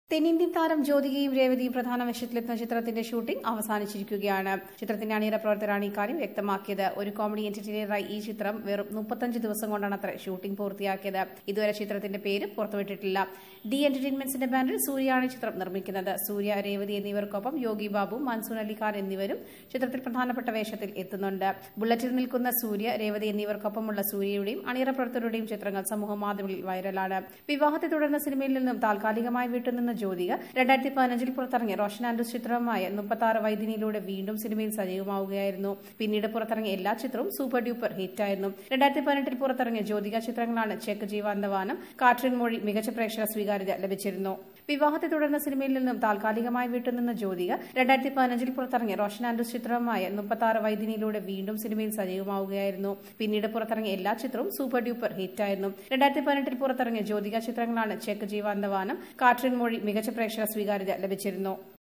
തെന്നിന്ത്യൻ താരം ജ്യോതികയും രേവതിയും പ്രധാന വേഷത്തിലെത്തുന്ന ചിത്രത്തിന്റെ ഷൂട്ടിംഗ് അവസാനിച്ചിരിക്കുകയാണ് ചിത്രത്തിന്റെ അണിയറ പ്രവർത്തകരാണ് ഇക്കാര്യം വ്യക്തമാക്കിയത് ഒരു കോമഡി എന്റർടൈനറായി ഈ ചിത്രം വെറും മുപ്പത്തഞ്ച് ദിവസം കൊണ്ടാണ് അത്ര ഷൂട്ടിംഗ് പൂർത്തിയാക്കിയത് ഇതുവരെ ചിത്രത്തിന്റെ പേര് പുറത്തുവിട്ടിട്ടില്ല ഡി എന്റർടൈൻമെന്റ്സിന്റെ ബാനറിൽ സൂര്യയാണ് ചിത്രം നിർമ്മിക്കുന്നത് സൂര്യ രേവതി എന്നിവർക്കൊപ്പം യോഗി ബാബു മൻസൂർ അലിഖാൻ എന്നിവരും ചിത്രത്തിൽ പ്രധാനപ്പെട്ട വേഷത്തിൽ എത്തുന്നുണ്ട് ബുള്ളറ്റിൽ നിൽക്കുന്ന സൂര്യ രേവതി എന്നിവർക്കൊപ്പമുള്ള സൂര്യയുടെയും അണിയറ പ്രവർത്തകരുടെയും ചിത്രങ്ങൾ സമൂഹ മാധ്യമങ്ങളിൽ വൈറലാണ് വിവാഹത്തെ തുടർന്ന് സിനിമയിൽ നിന്നും താൽക്കാലികമായി വിട്ടുനിന്ന ജ്യോതിക രണ്ടായിരത്തി പതിനഞ്ചിൽ പുറത്തിറങ്ങിയ റോഷൻ ആൻഡ്രൂസ് ചിത്രമായ മുപ്പത്തി ആറ് വൈദ്യനിയിലൂടെ വീണ്ടും സിനിമയിൽ സജീവമാവുകയായിരുന്നു പിന്നീട് പുറത്തിറങ്ങിയ എല്ലാ ചിത്രവും സൂപ്പർ ഡ്യൂപ്പർ ഹിറ്റായിരുന്നു രണ്ടായിരത്തി പതിനെട്ടിൽ പുറത്തിറങ്ങിയ ജ്യോതിക ചിത്രങ്ങളാണ് ചെക്ക് ജീവാന്തവാനം കാട്രിൻ മൊഴി മികച്ച പ്രേക്ഷക സ്വീകാര്യത ലഭിച്ചിരുന്നു വിവാഹത്തെ തുടർന്ന് സിനിമയിൽ നിന്നും താൽക്കാലികമായി വിട്ടുനിന്ന ജ്യോതിക രണ്ടായിരത്തി പതിനഞ്ചിൽ പുറത്തിറങ്ങിയ റോഷൻ ആൻഡ്രൂസ് ചിത്രമായ മുപ്പത്തി ആറ് വൈദ്യനിയിലൂടെ വീണ്ടും സിനിമയിൽ സജീവമാവുകയായിരുന്നു പിന്നീട് പുറത്തിറങ്ങിയ എല്ലാ ചിത്രവും സൂപ്പർ ഡ്യൂപ്പർ ഹിറ്റായിരുന്നു രണ്ടായിരത്തി പതിനെട്ടിൽ പുറത്തിറങ്ങിയ ജ്യോതിക ചിത്രങ്ങളാണ് ചെക്ക് ജീവാന്തവാനം കാട്രിൻ മൊഴി മികച്ച പ്രേക്ഷക സ്വീകാര്യത ലഭിച്ചിരുന്നു